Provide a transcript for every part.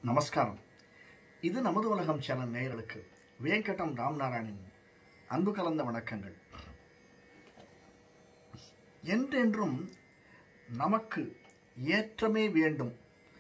நமஸ்காரம் இது நமது உலகம் சேனல் நேயர்களுக்கு வேங்கடம் ராம்நாராயணின் அன்பு கலந்த வணக்கங்கள் என்றென்றும் நமக்கு ஏற்றமே வேண்டும்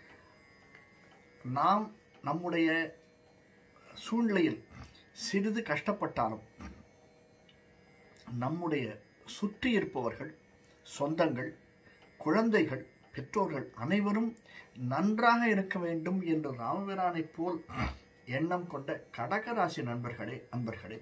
நாம் நம்முடைய சூழ்நிலையில் சிறிது கஷ்டப்பட்டாலும் நம்முடைய சுற்றி இருப்பவர்கள் சொந்தங்கள் குழந்தைகள் பெற்றோர்கள் அனைவரும் நன்றாக இருக்க வேண்டும் என்று ராமபிரானைப் போல் எண்ணம் கொண்ட கடகராசி நண்பர்களே அன்பர்களே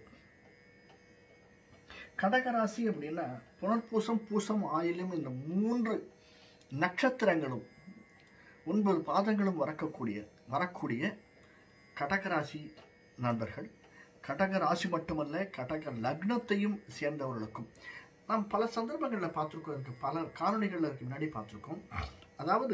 கடகராசி அப்படின்னா புனர்பூசம் பூசம் ஆயிலும் இந்த மூன்று நட்சத்திரங்களும் ஒன்பது பாதங்களும் வரக்கூடிய வரக்கூடிய கடகராசி நண்பர்கள் கடக ராசி மட்டுமல்ல கடக லக்னத்தையும் சேர்ந்தவர்களுக்கும் நாம் பல சந்தர்ப்பங்களில் பார்த்துருக்கோம் இருக்கு பல காரணிகளில் இருக்கு முன்னாடி பார்த்துருக்கோம் அதாவது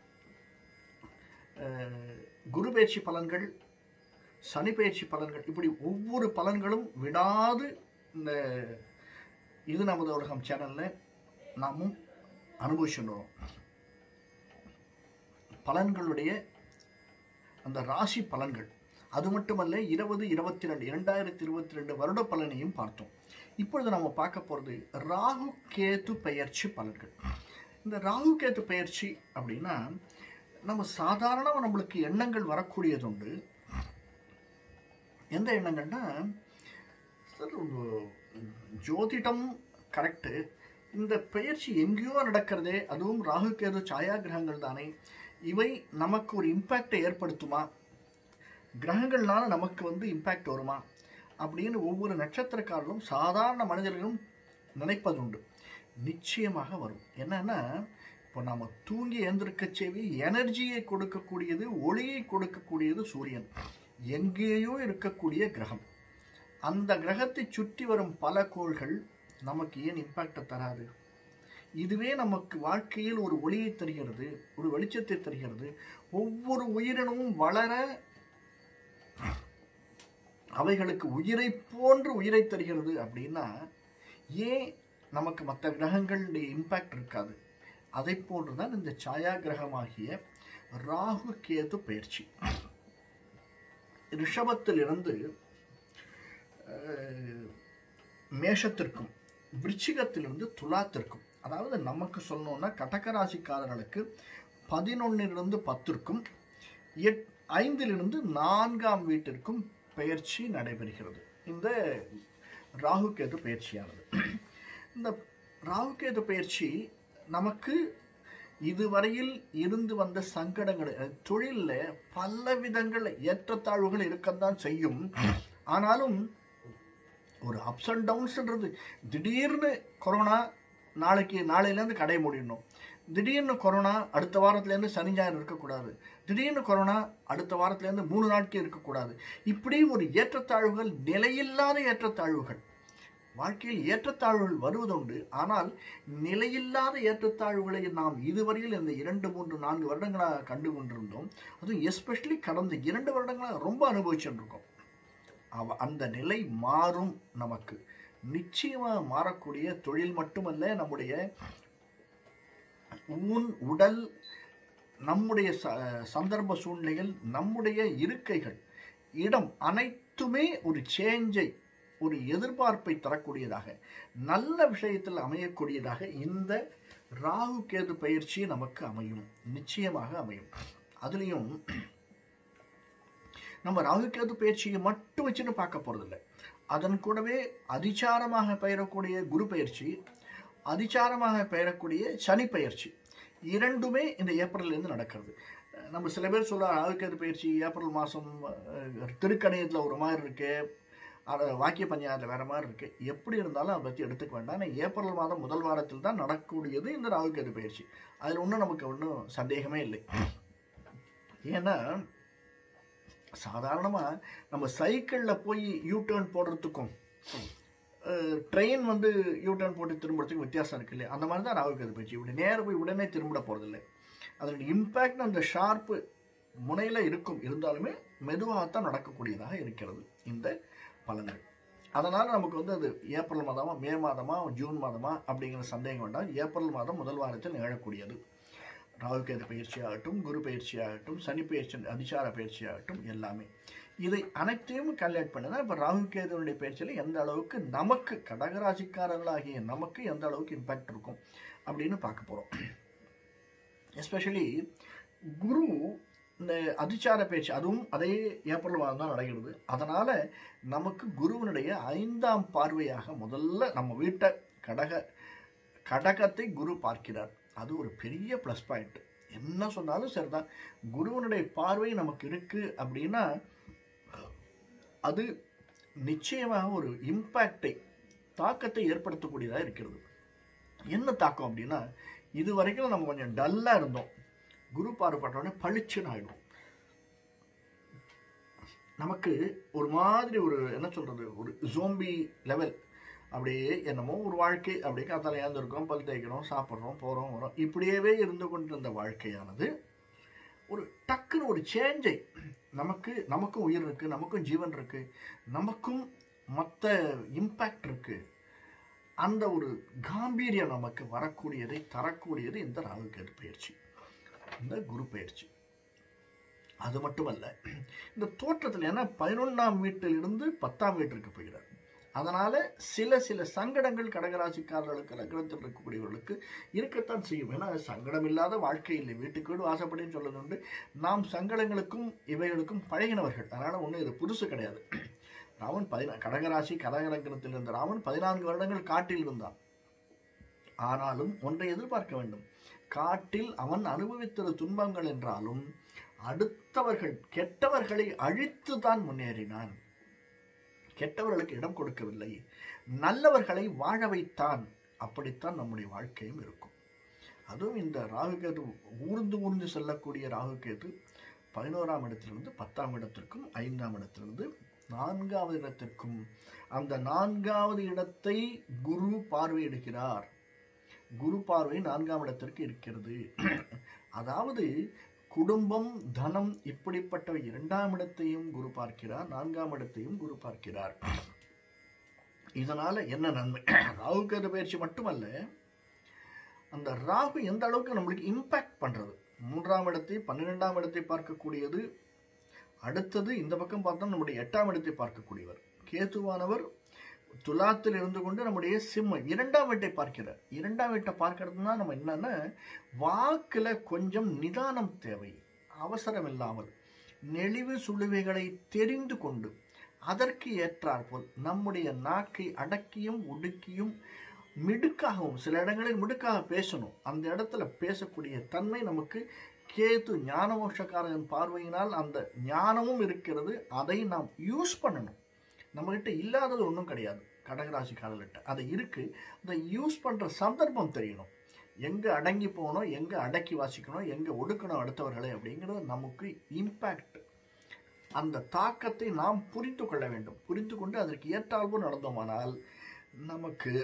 அஹ், குரு பயிற்சி பலன்கள் சனி பயிற்சி பலன்கள் இப்படி ஒவ்வொரு பலன்களும் விடாது இந்த இது நமது உலகம் சேனலில் நாமும் அனுபவிச்சுட்டு வரோம் பலன்களுடைய அந்த ராசி பலன்கள் அது மட்டுமல்ல இருபது இருபத்தி ரெண்டு இரண்டாயிரத்தி இருபத்தி ரெண்டு வருட பலனையும் பார்த்தோம் இப்பொழுது நம்ம பார்க்க போகிறது ராகு கேது பெயர்ச்சி பலன்கள் இந்த ராகு கேது பெயர்ச்சி அப்படின்னா நம்ம சாதாரணமாக நம்மளுக்கு எண்ணங்கள் வரக்கூடியது உண்டு எந்த எண்ணங்கள்னா சார் ஒரு ஜோதிடம் கரெக்டு இந்த பெயர்ச்சி எங்கேயோ நடக்கிறதே அதுவும் ராகு கேது சாயா கிரகங்கள் தானே இவை நமக்கு ஒரு இம்பேக்டை ஏற்படுத்துமா கிரகங்கள்னால நமக்கு வந்து இம்பேக்ட் வருமா அப்படின்னு ஒவ்வொரு நட்சத்திரக்காரர்களும் சாதாரண மனிதர்களும் நினைப்பதுண்டு நிச்சயமாக வரும் என்னன்னா இப்போ நம்ம தூங்கி எழுந்திருக்க செவி எனர்ஜியை கொடுக்கக்கூடியது ஒளியை கொடுக்கக்கூடியது சூரியன் எங்கேயோ இருக்கக்கூடிய கிரகம் அந்த கிரகத்தை சுற்றி வரும் பல கோள்கள் நமக்கு ஏன் இம்பேக்டை தராது இதுவே நமக்கு வாழ்க்கையில் ஒரு ஒளியை தருகிறது ஒரு வெளிச்சத்தை தருகிறது ஒவ்வொரு உயிரினமும் வளர அவைகளுக்கு உயிரை போன்று உயிரை தருகிறது அப்படின்னா ஏன் நமக்கு மற்ற கிரகங்களுடைய இம்பேக்ட் இருக்காது அதை போன்று தான் இந்த சாயா கிரகமாகிய ராகு கேது பயிற்சி ரிஷபத்திலிருந்து அஹ், மேஷத்திற்கும் விருச்சிகத்திலிருந்து துலாத்திற்கும் அதாவது நமக்கு சொல்லணும்னா கடக ராசிக்காரர்களுக்கு பதினொன்னிலிருந்து பத்திற்கும் எட் ஐந்திலிருந்து நான்காம் வீட்டிற்கும் பெயர்ச்சி நடைபெறுகிறது இந்த ராகு கேது பயிற்சியானது இந்த ராகு கேது பயிற்சி நமக்கு இதுவரையில் இருந்து வந்த சங்கடங்கள் அஹ், தொழில்ல பல விதங்கள் ஏற்றத்தாழ்வுகள் இருக்கத்தான் செய்யும் ஆனாலும் ஒரு அப்ஸ் அண்ட் டவுன்ஸ்ன்றது திடீர்னு கொரோனா நாளைக்கு நாளையிலேருந்து கடை மூடிடணும் திடீர்னு கொரோனா அடுத்த வாரத்துலேருந்து சனி ஞாயிறு இருக்கக்கூடாது திடீர்னு கொரோனா அடுத்த வாரத்துலேருந்து மூணு நாட்கள் இருக்கக்கூடாது இப்படி ஒரு ஏற்றத்தாழ்வுகள் நிலையில்லாத ஏற்றத்தாழ்வுகள் வாழ்க்கையில் ஏற்றத்தாழ்வுகள் வருவதுண்டு ஆனால் நிலையில்லாத ஏற்றத்தாழ்வுகளை நாம் இதுவரையில் இந்த இரண்டு மூன்று நான்கு வருடங்களாக கண்டு கொண்டிருந்தோம் அதுவும் எஸ்பெஷலி கடந்த இரண்டு வருடங்களாக ரொம்ப அனுபவிச்சுட்டு இருக்கோம் அவ அந்த நிலை மாறும் நமக்கு நிச்சயமாக மாறக்கூடிய தொழில் மட்டுமல்ல நம்முடைய ஊன் உடல் நம்முடைய ச சந்தர்ப்ப சூழ்நிலைகள் நம்முடைய இருக்கைகள் இடம் அனைத்துமே ஒரு சேஞ்சை ஒரு எதிர்பார்ப்பை தரக்கூடியதாக நல்ல விஷயத்தில் அமையக்கூடியதாக இந்த ராகு கேது பயிற்சி நமக்கு அமையும் நிச்சயமாக அமையும் அதுலேயும் நம்ம ராகுகேது பயிற்சியை மட்டும் வச்சுன்னு பார்க்க போகிறதில்ல அதன் கூடவே அதிச்சாரமாக பெயரக்கூடிய குரு பயிற்சி அதிச்சாரமாக பெயரக்கூடிய சனி பயிற்சி இரண்டுமே இந்த ஏப்ரல்லேருந்து நடக்கிறது அஹ் நம்ம சில பேர் சொல்ல ராகுகேது பயிற்சி ஏப்ரல் மாதம் திருக்கணியத்தில் ஒரு மாதிரி இருக்கு அது வாக்கிய பஞ்சாயத்தில் வேற மாதிரி இருக்கு எப்படி இருந்தாலும் அதை பற்றி எடுத்துக்க வேண்டாம் ஆனால் ஏப்ரல் மாதம் முதல் வாரத்தில் தான் நடக்கக்கூடியது இந்த ராகுகேது பயிற்சி அதில் ஒன்றும் நமக்கு ஒன்றும் சந்தேகமே இல்லை ஏன்னா சாதாரணமாக நம்ம சைக்கிளில் போய் யூ டேர்ன் போடுறதுக்கும் ட்ரெயின் வந்து யூ டேர்ன் போட்டு திரும்புறதுக்கும் வித்தியாசம் இருக்கு இல்லையா அந்த மாதிரி தான் ராகுகேது பயிற்சி இப்படி நேரம் போய் உடனே திரும்பிட போகிறதில்ல அதனுடைய இம்பேக்ட் அந்த ஷார்ப்பு முனையில் இருக்கும் இருந்தாலுமே மெதுவாகத்தான் நடக்கக்கூடியதாக இருக்கிறது இந்த பலன்கள் அதனால் நமக்கு வந்து அது ஏப்ரல் மாதமா மே மாதமா ஜூன் மாதமா அப்படிங்கிற சந்தேகம் வேண்டாம் ஏப்ரல் மாதம் முதல் வாரத்தில் நிகழக்கூடியது ராகுகேது பயிற்சியாகட்டும் குரு பயிற்சியாகட்டும் சனி பயிற்சி அதிசார பயிற்சியாகட்டும் எல்லாமே இதை அனைத்தையும் கல்யாட் பண்ணி தான் இப்போ ராகுகேதுவனுடைய பயிற்சியில் எந்த அளவுக்கு நமக்கு கடகராசிக்காரர்களாகிய நமக்கு எந்த அளவுக்கு இம்பேக்ட் இருக்கும் அப்படின்னு பார்க்க போகிறோம் எஸ்பெஷலி குரு இந்த அதிச்சார பேச்சு அதுவும் அதே ஏப்ரல் மாதம் தான் நடக்கிறது அதனால் நமக்கு குருவினுடைய ஐந்தாம் பார்வையாக முதல்ல நம்ம வீட்டை கடக கடகத்தை குரு பார்க்கிறார் அது ஒரு பெரிய ப்ளஸ் பாயிண்ட் என்ன சொன்னாலும் சரிதான் குருவனுடைய பார்வை நமக்கு இருக்குது அப்படின்னா அது நிச்சயமாக ஒரு இம்பேக்டை தாக்கத்தை ஏற்படுத்தக்கூடியதாக இருக்கிறது என்ன தாக்கம் அப்படின்னா இது வரைக்கும் நம்ம கொஞ்சம் டல்லாக இருந்தோம் குரு பார்வைப்பட்டோடனே பளிச்சுன்னு ஆகிடும் நமக்கு ஒரு மாதிரி ஒரு என்ன சொல்கிறது ஒரு ஜோம்பி லெவல் அப்படியே என்னமோ ஒரு வாழ்க்கை அப்படியே காத்தால ஏந்திருக்கோம் பல் தேய்க்கிறோம் சாப்பிட்றோம் போகிறோம் வரோம் இப்படியவே இருந்து கொண்டிருந்த வாழ்க்கையானது ஒரு டக்குன்னு ஒரு சேஞ்சை நமக்கு நமக்கும் உயிர் இருக்குது நமக்கும் ஜீவன் இருக்குது நமக்கும் மற்ற இம்பேக்ட் இருக்குது அந்த ஒரு காம்பீரியம் நமக்கு வரக்கூடியதை தரக்கூடியது இந்த ராகுகேது பயிற்சி இந்த குரு பயிற்சி அது மட்டுமல்ல இந்த தோற்றத்தில் ஏன்னா பதினொன்றாம் வீட்டிலிருந்து பத்தாம் வீட்டிற்கு போகிறார் அதனால் சில சில சங்கடங்கள் கடகராசிக்காரர்களுக்கு லக்னத்தில் இருக்கக்கூடியவர்களுக்கு இருக்கத்தான் செய்யும் ஏன்னா சங்கடம் இல்லாத வாழ்க்கை இல்லை வீட்டுக்கு வீடு வாசப்படின்னு சொல்லுது உண்டு நாம் சங்கடங்களுக்கும் இவைகளுக்கும் பழகினவர்கள் அதனால் ஒன்றும் இது புதுசு கிடையாது ராமன் பதினா கடகராசி கடகலக்கணத்தில் இருந்த ராமன் பதினான்கு வருடங்கள் காட்டில் இருந்தான் ஆனாலும் ஒன்றை எதிர்பார்க்க வேண்டும் காட்டில் அவன் அனுபவித்தது துன்பங்கள் என்றாலும் அடுத்தவர்கள் கெட்டவர்களை அழித்து தான் முன்னேறினான் கெட்டவர்களுக்கு இடம் கொடுக்கவில்லை நல்லவர்களை வாழ வைத்தான் அப்படித்தான் நம்முடைய வாழ்க்கையும் இருக்கும் அதுவும் இந்த ராகுகேது ஊர்ந்து ஊர்ந்து செல்லக்கூடிய ராகுகேது பதினோராம் இடத்திலிருந்து பத்தாம் இடத்திற்கும் ஐந்தாம் இடத்திலிருந்து நான்காவது இடத்திற்கும் அந்த நான்காவது இடத்தை குரு பார்வையிடுகிறார் குரு பார்வை நான்காம் இடத்திற்கு இருக்கிறது அதாவது குடும்பம் தனம் இப்படிப்பட்ட இரண்டாம் இடத்தையும் குரு பார்க்கிறார் நான்காம் இடத்தையும் குரு பார்க்கிறார் இதனால என்ன நன்மை ராகுகேது பயிற்சி மட்டுமல்ல அந்த ராகு எந்த அளவுக்கு நம்மளுக்கு இம்பேக்ட் பண்றது மூன்றாம் இடத்தை பன்னிரெண்டாம் இடத்தை பார்க்கக்கூடியது அடுத்தது இந்த பக்கம் பார்த்தா நம்முடைய எட்டாம் இடத்தை பார்க்கக்கூடியவர் கேதுவானவர் துலாத்தில் இருந்து கொண்டு நம்முடைய சிம்மம் இரண்டாம் வீட்டை பார்க்கிறார் இரண்டாம் வீட்டை பார்க்கறதுனா நம்ம என்னன்னா வாக்குல கொஞ்சம் நிதானம் தேவை அவசரம் இல்லாமல் நெளிவு சுழுவைகளை தெரிந்து கொண்டு அதற்கு ஏற்றாற்போல் நம்முடைய நாக்கை அடக்கியும் ஒடுக்கியும் மிடுக்காகவும் சில இடங்களில் மிடுக்காக பேசணும் அந்த இடத்துல பேசக்கூடிய தன்மை நமக்கு கேது ஞானமோஷக்காரன் பார்வையினால் அந்த ஞானமும் இருக்கிறது அதை நாம் யூஸ் பண்ணணும் நம்மகிட்ட இல்லாதது ஒன்றும் கிடையாது கடகராசிக்காரர்கிட்ட அது இருக்குது அதை யூஸ் பண்ணுற சந்தர்ப்பம் தெரியணும் எங்கே அடங்கி போகணும் எங்கே அடக்கி வாசிக்கணும் எங்கே ஒடுக்கணும் அடுத்தவர்களை அப்படிங்கிறது நமக்கு இம்பேக்ட் அந்த தாக்கத்தை நாம் புரிந்து கொள்ள வேண்டும் புரிந்து கொண்டு அதற்கு ஏற்றால்போல் நடந்தோமானால் நமக்கு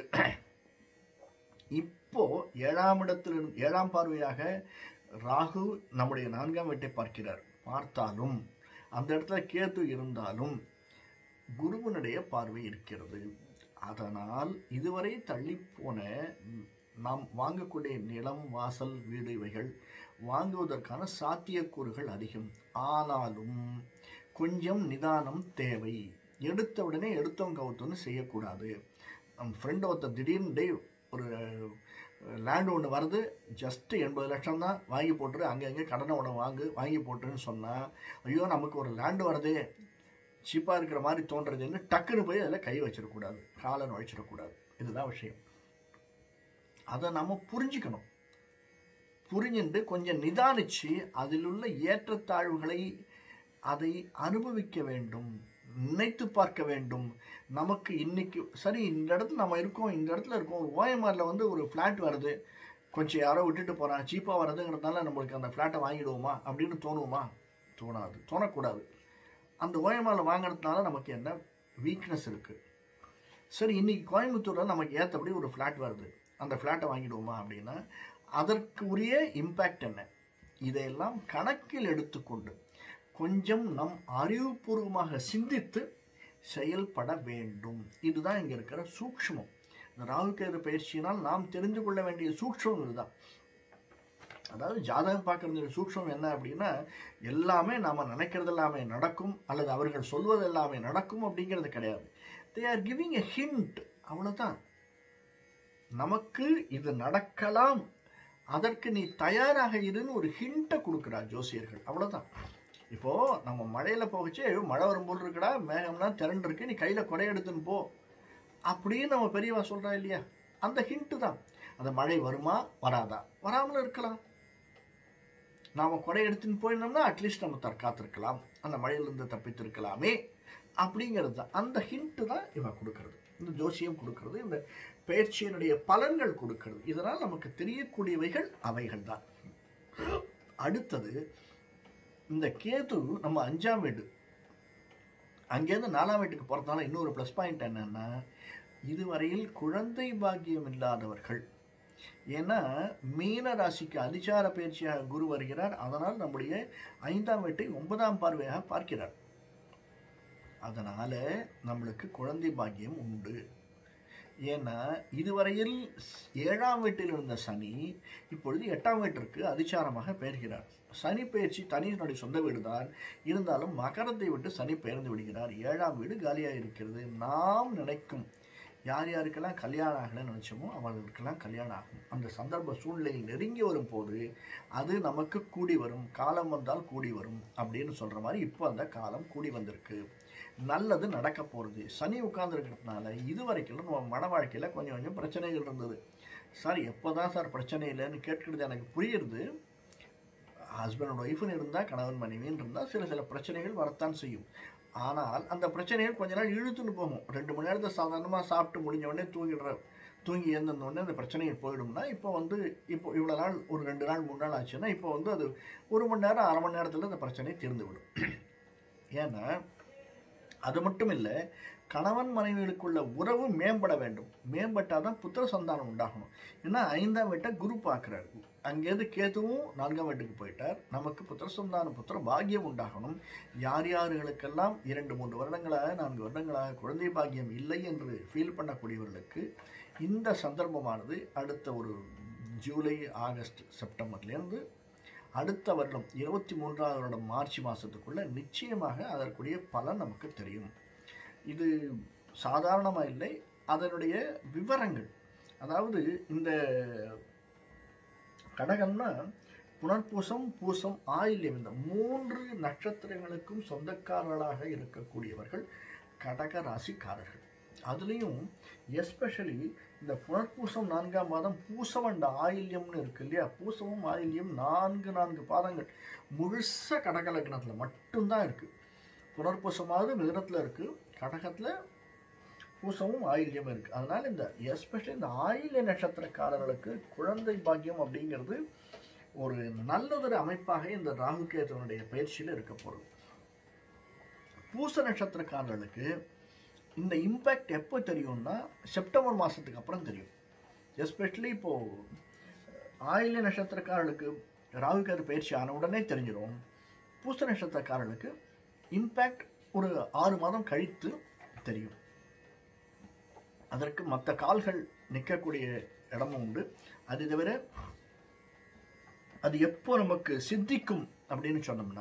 இப்போ ஏழாம் இடத்திலிருந்து ஏழாம் பார்வையாக ராகு நம்முடைய நான்காம் வீட்டை பார்க்கிறார் பார்த்தாலும் அந்த இடத்துல கேது இருந்தாலும் குருவனுடைய பார்வை இருக்கிறது அதனால் இதுவரை தள்ளிப்போன நாம் வாங்கக்கூடிய நிலம் வாசல் வீடு இவைகள் வாங்குவதற்கான சாத்தியக்கூறுகள் அதிகம் ஆனாலும் கொஞ்சம் நிதானம் தேவை எடுத்த உடனே எடுத்தோம் கவுத்தோன்னு செய்யக்கூடாது நம்ம ஃப்ரெண்டு ஒருத்தர் திடீர்னு டே ஒரு லேண்ட் ஒன்று வருது ஜஸ்ட்டு எண்பது லட்சம் தான் வாங்கி போட்டுரு அங்கங்கே கடனை உடனே வாங்கு வாங்கி போட்டுருன்னு சொன்னால் ஐயோ நமக்கு ஒரு லேண்டு வருதே சீப்பாக இருக்கிற மாதிரி தோன்றதுன்னு டக்குன்னு போய் அதில் கை வச்சிடக்கூடாது காலை நுழைச்சிடக்கூடாது இதுதான் விஷயம் அதை நம்ம புரிஞ்சுக்கணும் புரிஞ்சுட்டு கொஞ்சம் நிதானிச்சு அதில் உள்ள ஏற்றத்தாழ்வுகளை அதை அனுபவிக்க வேண்டும் நினைத்து பார்க்க வேண்டும் நமக்கு இன்னைக்கு சரி இந்த இடத்துல நம்ம இருக்கோம் இந்த இடத்துல இருக்கோம் ஒரு ஓஎம்ஆரில் வந்து ஒரு ஃப்ளாட் வருது கொஞ்சம் யாரோ விட்டுட்டு போகிறான் சீப்பாக வருதுங்கிறதுனால நம்மளுக்கு அந்த ஃப்ளாட்டை வாங்கிடுவோமா அப்படின்னு தோணுமா தோணாது தோணக்கூடாது அந்த ஓஎம்ஆரில் வாங்குறதுனால நமக்கு என்ன வீக்னஸ் இருக்குது சரி இன்னைக்கு கோயம்புத்தூரில் நமக்கு ஏற்றபடி ஒரு ஃப்ளாட் வருது அந்த ஃப்ளாட்டை வாங்கிடுவோமா அப்படின்னா அதற்கு உரிய இம்பேக்ட் என்ன இதையெல்லாம் கணக்கில் எடுத்துக்கொண்டு கொஞ்சம் நம் அறிவுபூர்வமாக சிந்தித்து செயல்பட வேண்டும் இதுதான் இங்கே இருக்கிற சூக்ஷ்மம் இந்த ராகுகேது பயிற்சியினால் நாம் தெரிந்து கொள்ள வேண்டிய சூக்ஷ்மம் இதுதான் அதாவது ஜாதகம் பார்க்கறது சூக்ஷம் என்ன அப்படின்னா எல்லாமே நாம் நினைக்கிறது எல்லாமே நடக்கும் அல்லது அவர்கள் சொல்வது எல்லாமே நடக்கும் அப்படிங்கிறது கிடையாது they are giving a hint அவ்வளோதான் நமக்கு இது நடக்கலாம் அதற்கு நீ தயாராக இருன்னு ஒரு ஹிண்ட்டை கொடுக்குறார் ஜோசியர்கள் அவ்வளோதான் இப்போ நம்ம மழையில போகச்சு ஐயோ மழை வரும்போது இருக்குடா மேகம்லாம் திரண்டு இருக்கு நீ கையில கொடை எடுத்துன்னு போ அப்படின்னு நம்ம பெரியவா சொல்றா இல்லையா அந்த ஹிண்ட்டு தான் அந்த மழை வருமா வராதா வராமலும் இருக்கலாம் நாம கொடை எடுத்துன்னு போயிருந்தோம்னா அட்லீஸ்ட் நம்ம தற்காத்திருக்கலாம் அந்த மழையிலிருந்து தப்பித்திருக்கலாமே அப்படிங்கிறது தான் அந்த ஹிண்ட்டு தான் இவன் கொடுக்கறது இந்த ஜோசியம் கொடுக்கறது இந்த பயிற்சியினுடைய பலன்கள் கொடுக்கிறது இதனால் நமக்கு தெரியக்கூடியவைகள் அவைகள் தான் அடுத்தது இந்த கேது நம்ம அஞ்சாம் வீடு அங்கேருந்து நாலாம் வீட்டுக்கு போகிறதுனால இன்னொரு ப்ளஸ் பாயிண்ட் என்னன்னா இதுவரையில் குழந்தை பாக்கியம் இல்லாதவர்கள் ஏன்னா மீன ராசிக்கு அதிசார பயிற்சியாக குரு வருகிறார் அதனால் நம்முடைய ஐந்தாம் வீட்டை ஒன்பதாம் பார்வையாக பார்க்கிறார் அதனால நம்மளுக்கு குழந்தை பாக்கியம் உண்டு ஏன்னா இதுவரையில் ஏழாம் வீட்டில் இருந்த சனி இப்பொழுது எட்டாம் வீட்டிற்கு அதிசாரமாக பெயர்கிறார் சனி பயிற்சி தனியினுடைய சொந்த வீடு தான் இருந்தாலும் மகரத்தை விட்டு சனி பெயர்ந்து விடுகிறார் ஏழாம் வீடு காலியாக இருக்கிறது நாம் நினைக்கும் யார் யாருக்கெல்லாம் கல்யாணம் ஆகலைன்னு நினச்சோமோ அவர்களுக்கெல்லாம் கல்யாணம் ஆகும் அந்த சந்தர்ப்ப சூழ்நிலையில் நெருங்கி வரும்போது அது நமக்கு கூடி வரும் காலம் வந்தால் கூடி வரும் அப்படின்னு சொல்கிற மாதிரி இப்போ அந்த காலம் கூடி வந்திருக்கு நல்லது நடக்க போகிறது சனி உட்கார்ந்துருக்கிறதுனால இது வரைக்கும் நம்ம மன வாழ்க்கையில் கொஞ்சம் கொஞ்சம் பிரச்சனைகள் இருந்தது சார் எப்போ தான் சார் பிரச்சனை இல்லைன்னு கேட்கிறது எனக்கு புரியுறது ஹஸ்பண்ட் ஒய்ஃப்னு இருந்தால் கணவன் மனைவின்னு இருந்தால் சில சில பிரச்சனைகள் வரத்தான் செய்யும் ஆனால் அந்த பிரச்சனைகள் கொஞ்ச நாள் இழுத்துன்னு போகும் ரெண்டு மணி நேரத்தை சாதாரணமாக சாப்பிட்டு முடிஞ்ச உடனே தூங்கிடுற தூங்கி எழுந்திருந்த உடனே அந்த பிரச்சனைகள் போயிடும்னா இப்போ வந்து இப்போ இவ்வளோ நாள் ஒரு ரெண்டு நாள் மூணு நாள் ஆச்சுன்னா இப்போ வந்து அது ஒரு மணி நேரம் அரை மணி நேரத்தில் அந்த பிரச்சனை தீர்ந்து விடும் ஏன்னா அது மட்டும் இல்லை கணவன் மனைவிகளுக்குள்ள உறவு மேம்பட வேண்டும் மேம்பட்டால் தான் புத்திர சந்தானம் உண்டாகணும் ஏன்னா ஐந்தாம் வீட்டை குரு பார்க்குறாரு அங்கேருந்து கேதுவும் நான்காம் வீட்டுக்கு போயிட்டார் நமக்கு புத்திர சந்தானம் புத்திர பாக்கியம் உண்டாகணும் யார் யார்களுக்கெல்லாம் இரண்டு மூன்று வருடங்களாக நான்கு வருடங்களாக குழந்தை பாக்கியம் இல்லை என்று ஃபீல் பண்ணக்கூடியவர்களுக்கு இந்த சந்தர்ப்பமானது அடுத்த ஒரு ஜூலை ஆகஸ்ட் செப்டம்பர்லேருந்து அடுத்த வருடம் இருபத்தி மூன்றாவது வருடம் மார்ச் மாதத்துக்குள்ள நிச்சயமாக அதற்குரிய பலன் நமக்கு தெரியும் இது சாதாரணமாக இல்லை அதனுடைய விவரங்கள் அதாவது இந்த கடகம்னா புனர்பூசம் பூசம் ஆயில்யம் இந்த மூன்று நட்சத்திரங்களுக்கும் சொந்தக்காரர்களாக இருக்கக்கூடியவர்கள் கடக ராசிக்காரர்கள் அதுலேயும் எஸ்பெஷலி இந்த புனர்பூசம் நான்காம் பாதம் பூசம் அண்ட் ஆயில்யம்னு இருக்கு இல்லையா பூசமும் ஆயில்யம் நான்கு நான்கு பாதங்கள் முழுச கடக லக்னத்தில் மட்டும்தான் இருக்குது புனர்பூசமாவது மிதனத்தில் இருக்குது கடகத்தில் பூசமும் ஆயில்யம் இருக்குது அதனால் இந்த எஸ்பெஷலி இந்த ஆயில்ய நட்சத்திரக்காரர்களுக்கு குழந்தை பாக்கியம் அப்படிங்கிறது ஒரு நல்லதொரு அமைப்பாக இந்த ராகு கேதுவனுடைய பயிற்சியில் இருக்க போகிறது பூச நட்சத்திரக்காரர்களுக்கு இந்த இம்பேக்ட் எப்போ தெரியும்னா செப்டம்பர் மாதத்துக்கு அப்புறம் தெரியும் எஸ்பெஷலி இப்போது ஆயில்ய நட்சத்திரக்காரர்களுக்கு ராகு கேது பயிற்சி ஆன உடனே தெரிஞ்சிடும் பூச நட்சத்திரக்காரர்களுக்கு இம்பேக்ட் ஒரு ஆறு மாதம் கழித்து தெரியும் அதற்கு மற்ற கால்கள் நிற்கக்கூடிய இடமும் உண்டு அது தவிர அது எப்போ நமக்கு சித்திக்கும் அப்படின்னு சொன்னோம்னா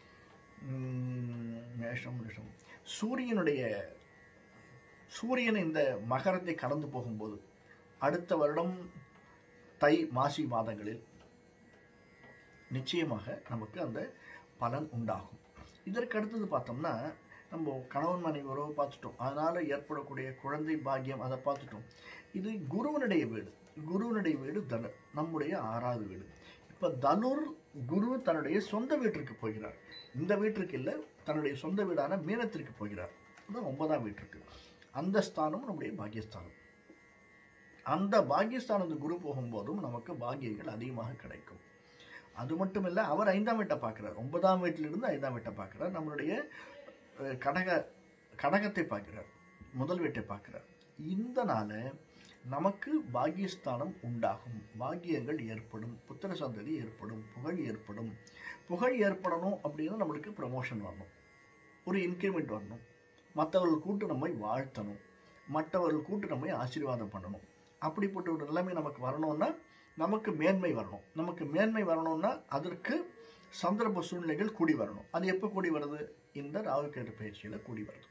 உம், மேஷம் ரிஷம் சூரியனுடைய சூரியன் இந்த மகரத்தை கடந்து போகும்போது அடுத்த வருடம் தை மாசி மாதங்களில் நிச்சயமாக நமக்கு அந்த பலன் உண்டாகும் இதற்கு அடுத்தது பார்த்தோம்னா நம்ம கணவன் மனைவி உறவு பார்த்துட்டோம் அதனால் ஏற்படக்கூடிய குழந்தை பாக்கியம் அதை பார்த்துட்டோம் இது குருவனுடைய வீடு குருவனுடைய வீடு தனு நம்முடைய ஆறாவது வீடு இப்போ தனுர் குரு தன்னுடைய சொந்த வீட்டிற்கு போகிறார் இந்த வீட்டிற்கு இல்லை தன்னுடைய சொந்த வீடான மீனத்திற்கு போகிறார் அதான் ஒன்பதாம் வீட்டிற்கு அந்த ஸ்தானம் நம்முடைய பாக்கியஸ்தானம் அந்த பாக்கியஸ்தானத்து குரு போகும்போதும் நமக்கு பாக்கியங்கள் அதிகமாக கிடைக்கும் அது மட்டும் இல்லை அவர் ஐந்தாம் வீட்டை பார்க்குறார் ஒன்பதாம் வீட்டிலிருந்து ஐந்தாம் வீட்டை பார்க்குறார் நம்மளுடைய அஹ், கடக கடகத்தை பார்க்கிறார் முதல் வீட்டை பார்க்கிறார் இந்த நாள நமக்கு பாக்கியஸ்தானம் உண்டாகும் பாக்கியங்கள் ஏற்படும் புத்திர சந்ததி ஏற்படும் புகழ் ஏற்படும் புகழ் ஏற்படணும் அப்படின்னா நம்மளுக்கு ப்ரமோஷன் வரணும் ஒரு இன்க்ரிமெண்ட் வரணும் மற்றவர்கள் கூட்டு நம்மை வாழ்த்தணும் மற்றவர்கள் கூட்டு நம்மை ஆசீர்வாதம் பண்ணணும் அப்படிப்பட்ட ஒரு நிலைமை நமக்கு வரணும்னா நமக்கு மேன்மை வரணும் நமக்கு மேன்மை வரணும்னா அதற்கு சந்தர்ப்ப சூழ்நிலைகள் கூடி வரணும் அது எப்போ கூடி வருது இந்த ராகுகேது பயிற்சியில் கூடி வருது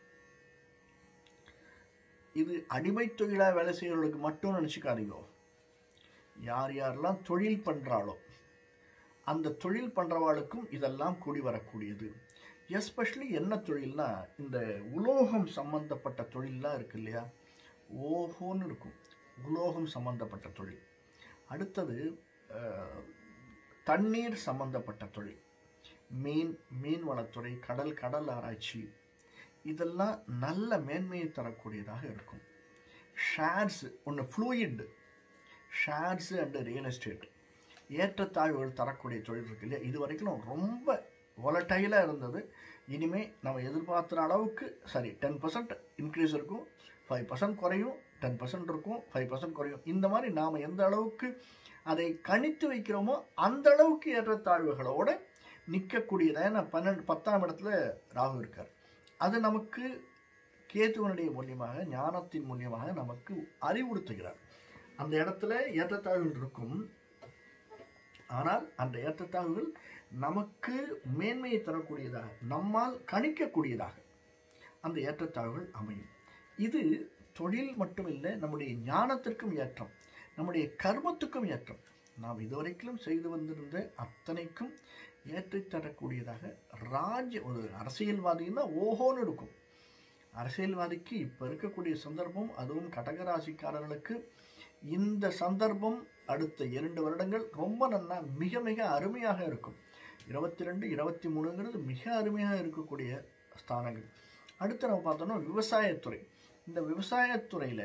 இது அடிமை தொழிலாக வேலை செய்கிறவர்களுக்கு மட்டும் நினச்சிக்காதீங்க யார் யாரெல்லாம் தொழில் பண்ணுறாளோ அந்த தொழில் பண்ணுறவாளுக்கும் இதெல்லாம் கூடி வரக்கூடியது எஸ்பெஷலி என்ன தொழில்னா இந்த உலோகம் சம்பந்தப்பட்ட தொழில்லாம் இருக்கு இல்லையா ஓஹோன்னு இருக்கும் உலோகம் சம்பந்தப்பட்ட தொழில் அடுத்தது அஹ், தண்ணீர் சம்பந்தப்பட்ட தொழில் மீன் மீன் வளத்துறை கடல் கடல் ஆராய்ச்சி இதெல்லாம் நல்ல மேன்மையை தரக்கூடியதாக இருக்கும் ஷேர்ஸ் ஒன்று fluid shares and real estate ஏற்றத்தாழ்வுகள் தரக்கூடிய தொழில் இருக்கு இல்லையா இது வரைக்கும் ரொம்ப ஒலட்டைலாக இருந்தது இனிமே நம்ம எதிர்பார்க்குற அளவுக்கு சரி டென் பர்சன்ட் இன்க்ரீஸ் இருக்கும் ஃபைவ் பர்சன்ட் குறையும் டென் பர்சன்ட் இருக்கும் ஃபைவ் பர்சன்ட் குறையும் இந்த மாதிரி நாம் எந்த அளவுக்கு அதை கணித்து வைக்கிறோமோ அந்த அளவுக்கு ஏற்றத்தாழ்வுகளோட நிற்கக்கூடியதாக நான் பன்னெண்டு பத்தாம் இடத்துல ராகு இருக்கார் அது நமக்கு கேதுவனுடைய மூலியமாக ஞானத்தின் மூலியமாக நமக்கு அறிவுறுத்துகிறார் அந்த இடத்துல ஏற்றத்தாழ்வுகள் இருக்கும் ஆனால் அந்த ஏற்றத்தாழ்வுகள் நமக்கு மேன்மையை தரக்கூடியதாக நம்மால் கணிக்கக்கூடியதாக அந்த ஏற்றத்தாழ்வுகள் அமையும் இது தொழில் மட்டுமில்லை நம்முடைய ஞானத்திற்கும் ஏற்றம் நம்முடைய கர்மத்துக்கும் ஏற்றம் நாம் இதுவரைக்கும் செய்து வந்திருந்த அத்தனைக்கும் ஏற்றித் தரக்கூடியதாக ராஜ ஒரு அரசியல்வாதின்னா ஓஹோன்னு இருக்கும் அரசியல்வாதிக்கு இப்போ இருக்கக்கூடிய சந்தர்ப்பம் அதுவும் கடகராசிக்காரர்களுக்கு இந்த சந்தர்ப்பம் அடுத்த இரண்டு வருடங்கள் ரொம்ப நல்லா மிக மிக அருமையாக இருக்கும் இருபத்தி ரெண்டு இருபத்தி மூணுங்கிறது மிக அருமையாக இருக்கக்கூடிய ஸ்தானங்கள் அடுத்து நம்ம பார்த்தோம்னா விவசாயத்துறை இந்த விவசாயத்துறையில்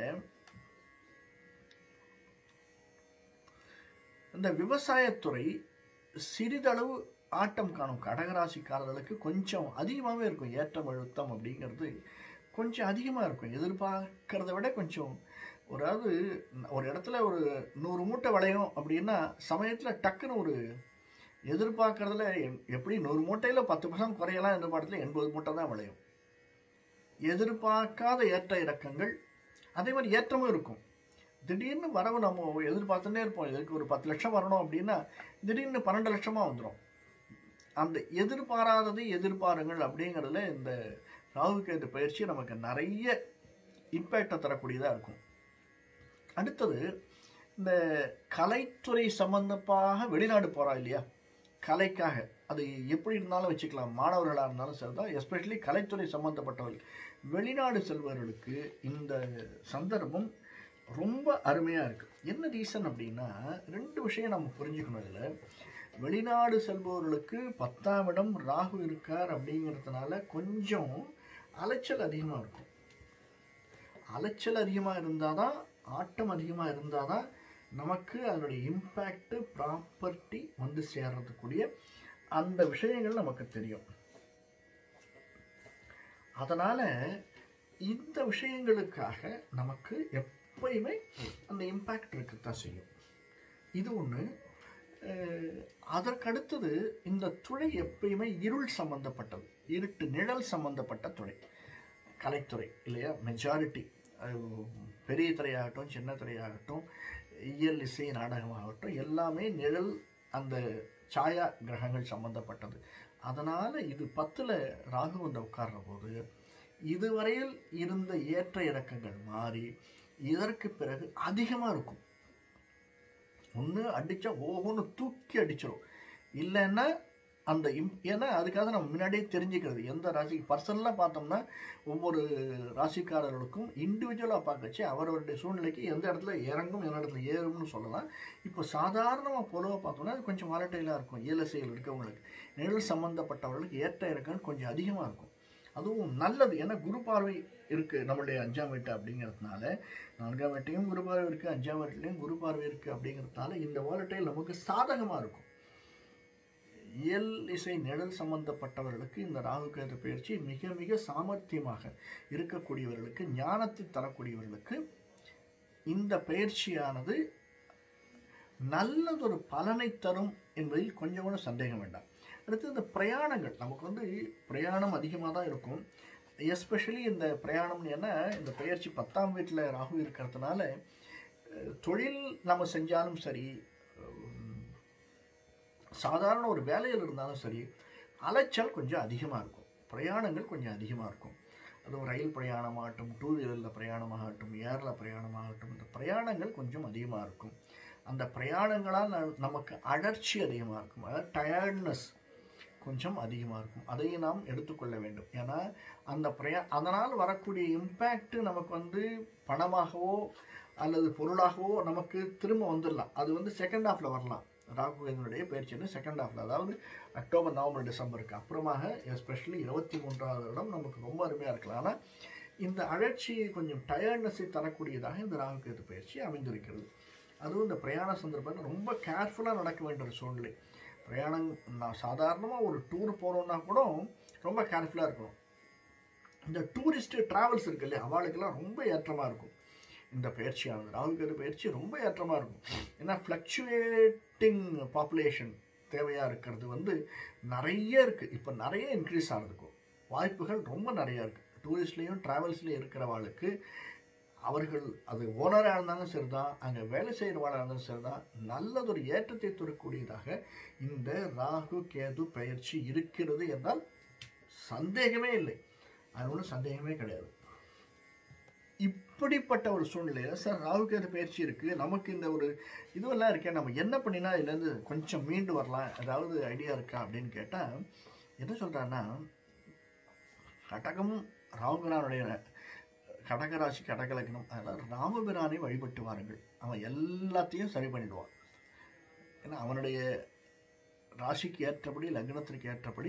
இந்த விவசாயத்துறை சிறிதளவு ஆட்டம் காணும் கடகராசிக்காரர்களுக்கு கொஞ்சம் அதிகமாகவே இருக்கும் ஏற்றம் அழுத்தம் அப்படிங்கிறது கொஞ்சம் அதிகமாக இருக்கும் எதிர்பார்க்கறத விட கொஞ்சம் அதாவது ஒரு இடத்துல ஒரு நூறு மூட்டை விளையும் அப்படின்னா சமயத்தில் டக்குன்னு ஒரு எதிர்பார்க்கறதுல எ- எப்படி நூறு மூட்டையில் பத்து பர்சன்ட் குறையலாம் எதிர்பார்த்துல எண்பது மூட்டை தான் விளையும் எதிர்பார்க்காத ஏற்ற இறக்கங்கள் அதே மாதிரி ஏற்றமும் இருக்கும் திடீர்னு வரவு நம்ம எதிர்பார்த்துட்டே இருப்போம் இதுக்கு ஒரு பத்து லட்சம் வரணும் அப்படின்னா திடீர்னு பன்னெண்டு லட்சமாக வந்துடும் அந்த எதிர்பாராதது எதிர்பாருங்கள் அப்படிங்கிறதுல இந்த ராகுகேது பயிற்சி நமக்கு நிறைய இம்பேக்டை தரக்கூடியதாக இருக்கும் அடுத்தது இந்த கலைத்துறை சம்பந்தமாக வெளிநாடு போகிறா இல்லையா கலைக்காக அது எப்படி இருந்தாலும் வச்சுக்கலாம் மாணவர்களாக இருந்தாலும் சரிதான் எஸ்பெஷலி கலைத்துறை சம்பந்தப்பட்டவர்கள் வெளிநாடு செல்பவர்களுக்கு இந்த சந்தர்ப்பம் ரொம்ப அருமையாக இருக்குது என்ன ரீசன் அப்படின்னா ரெண்டு விஷயம் நம்ம புரிஞ்சுக்கணும் இதில் வெளிநாடு செல்பவர்களுக்கு பத்தாம் இடம் ராகு இருக்கார் அப்படிங்கிறதுனால கொஞ்சம் அலைச்சல் அதிகமாக இருக்கும் அலைச்சல் அதிகமாக இருந்தால் தான் ஆட்டம் அதிகமாக இருந்தால் தான் நமக்கு அதனுடைய இம்பேக்ட்டு ப்ராப்பர்ட்டி வந்து சேர்றதுக்குரிய அந்த விஷயங்கள் நமக்கு தெரியும் அதனால் இந்த விஷயங்களுக்காக நமக்கு எப்பயுமே அந்த இம்பேக்ட் இருக்கத்தான் செய்யும் இது ஒன்று அதற்கடுத்தது இந்த துறை எப்பயுமே இருள் சம்பந்தப்பட்டது இருட்டு நிழல் சம்பந்தப்பட்ட துறை கலைத்துறை இல்லையா மெஜாரிட்டி பெரிய துறையாகட்டும் சின்ன துறையாகட்டும் இயல் இசை நாடகமாகட்டும் எல்லாமே நிழல் அந்த சாயா கிரகங்கள் சம்பந்தப்பட்டது அதனால் இது பத்தில் ராகு வந்து உட்கார்ற போது இதுவரையில் இருந்த ஏற்ற இறக்கங்கள் மாறி இதற்கு பிறகு அதிகமாக இருக்கும் ஒன்று அடித்தா ஒவ்வொன்று தூக்கி அடிச்சிடும் இல்லைன்னா அந்த இம் ஏன்னா அதுக்காக நம்ம முன்னாடியே தெரிஞ்சுக்கிறது எந்த ராசி பர்சனலாக பார்த்தோம்னா ஒவ்வொரு ராசிக்காரர்களுக்கும் இண்டிவிஜுவலாக பார்க்கச்சு அவரவருடைய சூழ்நிலைக்கு எந்த இடத்துல இறங்கும் எந்த இடத்துல ஏறும்னு சொல்லலாம் இப்போ சாதாரணமாக பொதுவாக பார்த்தோம்னா அது கொஞ்சம் வாலட்டைலாக இருக்கும் இயலசையில் இருக்கவங்களுக்கு நிழல் சம்மந்தப்பட்டவர்களுக்கு ஏற்ற இறக்கம் கொஞ்சம் அதிகமாக இருக்கும் அதுவும் நல்லது ஏன்னா குரு பார்வை இருக்குது நம்மளுடைய அஞ்சாம் வீட்டு அப்படிங்கிறதுனால நான்காம் வீட்டையும் குரு பார்வை இருக்குது அஞ்சாம் வீட்லேயும் குரு பார்வை இருக்குது அப்படிங்கிறதுனால இந்த வாலட்டைல் நமக்கு சாதகமாக இருக்கும் இயல் இசை நிழல் சம்பந்தப்பட்டவர்களுக்கு இந்த ராகு கேது பயிற்சி மிக மிக சாமர்த்தியமாக இருக்கக்கூடியவர்களுக்கு ஞானத்தை தரக்கூடியவர்களுக்கு இந்த பயிற்சியானது நல்லதொரு பலனை தரும் என்பதில் கொஞ்சம் கூட சந்தேகம் வேண்டாம் அடுத்து இந்த பிரயாணங்கள் நமக்கு வந்து பிரயாணம் அதிகமாக தான் இருக்கும் எஸ்பெஷலி இந்த பிரயாணம் என்ன இந்த பயிற்சி பத்தாம் வீட்டில் ராகு இருக்கிறதுனால அஹ், தொழில் நம்ம செஞ்சாலும் சரி உம், சாதாரண ஒரு வேலையில் இருந்தாலும் சரி அலைச்சல் கொஞ்சம் அதிகமாக இருக்கும் பிரயாணங்கள் கொஞ்சம் அதிகமாக இருக்கும் அதுவும் ரயில் பிரயாணமாகட்டும் டூ வீலரில் பிரயாணமாகட்டும் ஏரில் பிரயாணமாகட்டும் இந்த பிரயாணங்கள் கொஞ்சம் அதிகமாக இருக்கும் அந்த பிரயாணங்களால் ந- நமக்கு அழற்சி அதிகமாக இருக்கும் அதாவது டயர்ட்னஸ் கொஞ்சம் அதிகமாக இருக்கும் அதையும் நாம் எடுத்துக்கொள்ள வேண்டும் ஏன்னா அந்த பிரயா அதனால் வரக்கூடிய இம்பேக்ட் நமக்கு வந்து பணமாகவோ அல்லது பொருளாகவோ நமக்கு திரும்ப வந்துடலாம் அது வந்து செகண்ட் ஹாஃப்ல வரலாம் ராகுகேதனுடைய பயிற்சி வந்து செகண்ட் ஹாஃப்ல அதாவது அக்டோபர் நவம்பர் டிசம்பருக்கு அப்புறமாக எஸ்பெஷலி இருபத்தி மூன்றாவது வருடம் நமக்கு ரொம்ப அருமையாக இருக்கலாம் ஆனால் இந்த அழற்சியை கொஞ்சம் டயர்ட்னஸை தரக்கூடியதாக இந்த ராகுகேது பயிற்சி அமைந்திருக்கிறது அதுவும் இந்த பிரயாண சந்தர்ப்பத்தில் ரொம்ப கேர்ஃபுல்லாக நடக்க வேண்டிய ஒரு சூழ்நிலை பிரயாணம் நான் சாதாரணமாக ஒரு டூர் போகிறோன்னா கூட ரொம்ப கேர்ஃபுல்லாக இருக்கணும் இந்த டூரிஸ்ட் டிராவல்ஸ் இருக்கு இல்லையா அவளுக்கெல்லாம் ரொம்ப ஏற்றமாக இருக்கும் இந்த பயிற்சியானது ராகுகேது பயிற்சி ரொம்ப ஏற்றமாக இருக்கும் ஏன்னா ஃப்ளக்சுவேட்டிங் பாப்புலேஷன் தேவையாக இருக்கிறது வந்து நிறைய இருக்குது இப்போ நிறைய இன்க்ரீஸ் ஆகிறதுக்கும் வாய்ப்புகள் ரொம்ப நிறைய இருக்குது டூரிஸ்ட்லேயும் ட்ராவல்ஸ்லேயும் இருக்கிறவாளுக்கு அவர்கள் அது ஓனராக இருந்தாலும் சரிதான் அங்கே வேலை செய்கிறவாளாக இருந்தாலும் சரிதான் நல்லதொரு ஏற்றத்தை தரக்கூடியதாக இந்த ராகு கேது பயிற்சி இருக்கிறது என்றால் சந்தேகமே இல்லை அது ஒன்றும் சந்தேகமே கிடையாது இப்படிப்பட்ட ஒரு சூழ்நிலையில் சார் ராகு கேது பயிற்சி இருக்குது நமக்கு இந்த ஒரு இதுவெல்லாம் இருக்கே நம்ம என்ன பண்ணினா இதுலேருந்து கொஞ்சம் மீண்டு வரலாம் ஏதாவது ஐடியா இருக்கா அப்படின்னு கேட்டால் என்ன சொல்கிறான்னா கடகமும் ராகுபிரானுடைய கடகராசி கடகலக்கணம் அதனால் ராமபிரானை வழிபட்டு வாருங்கள் அவன் எல்லாத்தையும் சரி பண்ணிடுவான் ஏன்னா அவனுடைய ராசிக்கு ஏற்றபடி லக்னத்திற்கு ஏற்றபடி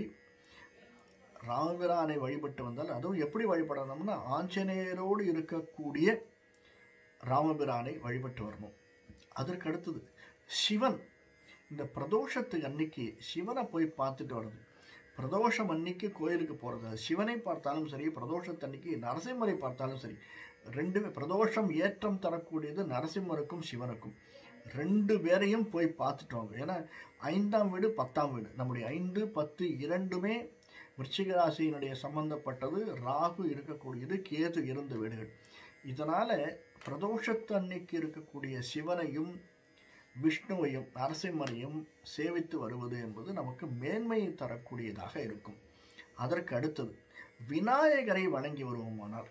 ராமபிரானை வழிபட்டு வந்தால் அதுவும் எப்படி வழிபடணும்னா ஆஞ்சநேயரோடு இருக்கக்கூடிய ராமபிரானை வழிபட்டு வரணும் அதற்கு அடுத்தது சிவன் இந்த பிரதோஷத்துக்கு அன்னைக்கு சிவனை போய் பார்த்துட்டு வர்றது பிரதோஷம் அன்னைக்கு கோயிலுக்கு போகிறது சிவனை பார்த்தாலும் சரி பிரதோஷத்தன்னைக்கு நரசிம்மரை பார்த்தாலும் சரி ரெண்டுமே பிரதோஷம் ஏற்றம் தரக்கூடியது நரசிம்மருக்கும் சிவனுக்கும் ரெண்டு பேரையும் போய் பார்த்துட்டு வாங்க ஏன்னா ஐந்தாம் வீடு பத்தாம் வீடு நம்முடைய ஐந்து பத்து இரண்டுமே விருச்சிக ராசியினுடைய சம்பந்தப்பட்டது ராகு இருக்கக்கூடியது கேது இருந்த வீடுகள் இதனால் பிரதோஷத்து அன்னைக்கு இருக்கக்கூடிய சிவனையும் விஷ்ணுவையும் நரசிம்மரையும் சேவித்து வருவது என்பது நமக்கு மேன்மையை தரக்கூடியதாக இருக்கும் அதற்கு அடுத்தது விநாயகரை வணங்கி வருவோமானால்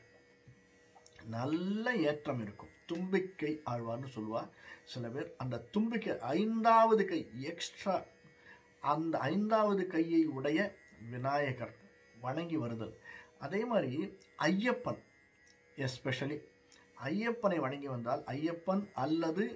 நல்ல ஏற்றம் இருக்கும் தும்பிக்கை ஆழ்வார்னு சொல்லுவார் சில பேர் அந்த தும்பிக்கை ஐந்தாவது கை எக்ஸ்ட்ரா அந்த ஐந்தாவது கையை உடைய விநாயகர் வணங்கி வருதல் அதே மாதிரி ஐயப்பன் எஸ்பெஷலி ஐயப்பனை வணங்கி வந்தால் ஐயப்பன் அல்லது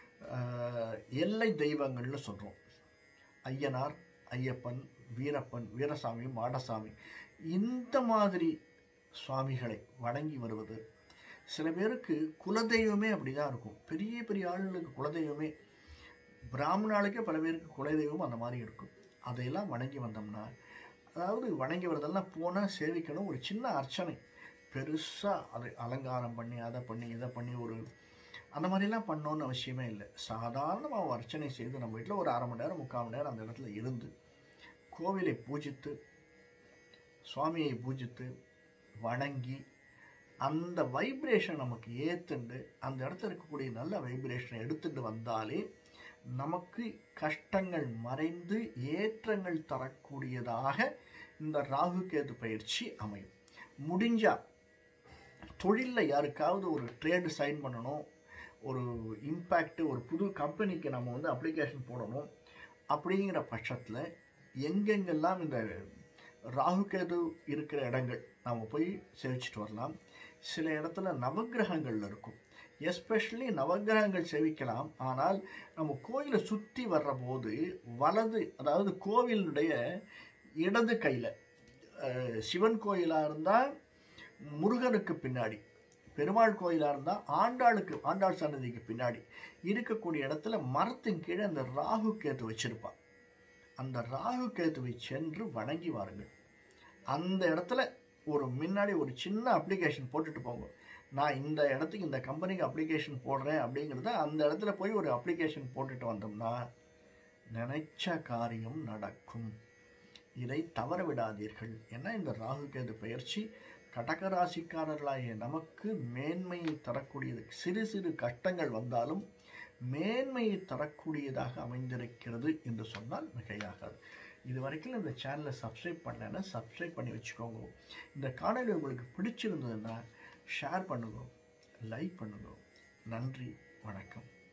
அஹ், எல்லை தெய்வங்கள்னு சொல்கிறோம் ஐயனார் ஐயப்பன் வீரப்பன் வீரசாமி மாடசாமி இந்த மாதிரி சுவாமிகளை வணங்கி வருவது சில பேருக்கு குலதெய்வமே அப்படிதான் இருக்கும் பெரிய பெரிய ஆளுங்களுக்கு குலதெய்வமே பிராமணாளுக்கே பல பேருக்கு குலதெய்வம் அந்த மாதிரி இருக்கும் அதையெல்லாம் வணங்கி வந்தோம்னா அதாவது வணங்கி வரதெல்லாம் போனால் சேவிக்கணும் ஒரு சின்ன அர்ச்சனை பெருசாக அதை அலங்காரம் பண்ணி அதை பண்ணி இதை பண்ணி ஒரு அந்த மாதிரிலாம் பண்ணோன்னு அவசியமே இல்லை சாதாரணமாக ஒரு அர்ச்சனை செய்து நம்ம வீட்டில் ஒரு அரை மணி நேரம் முக்கால் மணி நேரம் அந்த இடத்துல இருந்து கோவிலை பூஜித்து சுவாமியை பூஜித்து வணங்கி அந்த வைப்ரேஷன் நமக்கு ஏற்றுண்டு அந்த இடத்துல இருக்கக்கூடிய நல்ல வைப்ரேஷனை எடுத்துட்டு வந்தாலே நமக்கு கஷ்டங்கள் மறைந்து ஏற்றங்கள் தரக்கூடியதாக இந்த ராகு கேது பயிற்சி அமையும் முடிஞ்சா தொழிலில் யாருக்காவது ஒரு ட்ரேடு சைன் பண்ணணும் ஒரு இம்பேக்ட் ஒரு புது கம்பெனிக்கு நம்ம வந்து அப்ளிகேஷன் போடணும் அப்படிங்கிற பட்சத்தில் எங்கெங்கெல்லாம் இந்த ராகுகேது இருக்கிற இடங்கள் நாம் போய் சேவிச்சிட்டு வரலாம் சில இடத்துல நவக்கிரகங்கள் இருக்கும் எஸ்பெஷலி நவக்கிரகங்கள் சேவிக்கலாம் ஆனால் நம்ம கோயிலை சுற்றி வர்ற போது வலது அதாவது கோவிலுடைய இடது கையில் சிவன் கோயிலாக இருந்தால் முருகனுக்கு பின்னாடி பெருமாள் கோயிலாக இருந்தால் ஆண்டாளுக்கு ஆண்டாள் சன்னதிக்கு பின்னாடி இருக்கக்கூடிய இடத்துல மரத்தின் கீழே அந்த ராகு கேத்து வச்சிருப்பான் அந்த ராகு கேத்துவை சென்று வணங்கி வாருங்கள் அந்த இடத்துல ஒரு முன்னாடி ஒரு சின்ன அப்ளிகேஷன் போட்டுட்டு போங்க நான் இந்த இடத்துக்கு இந்த கம்பெனிக்கு அப்ளிகேஷன் போடுறேன் அப்படிங்கிறத அந்த இடத்துல போய் ஒரு அப்ளிகேஷன் போட்டுட்டு வந்தோம்னா நினைச்ச காரியம் நடக்கும் இதை தவற விடாதீர்கள் ஏன்னா இந்த ராகு கேது பயிற்சி கடகராசிக்காரர்களாகிய நமக்கு மேன்மையை தரக்கூடியது சிறு சிறு கஷ்டங்கள் வந்தாலும் மேன்மையை தரக்கூடியதாக அமைந்திருக்கிறது என்று சொன்னால் மிகையாகாது இது வரைக்கும் இந்த சேனலை சப்ஸ்கிரைப் பண்ணலைன்னா சப்ஸ்கிரைப் பண்ணி வச்சுக்கோங்க இந்த காணொளி உங்களுக்கு பிடிச்சிருந்ததுன்னா ஷேர் பண்ணுங்க லைக் பண்ணுங்க நன்றி வணக்கம்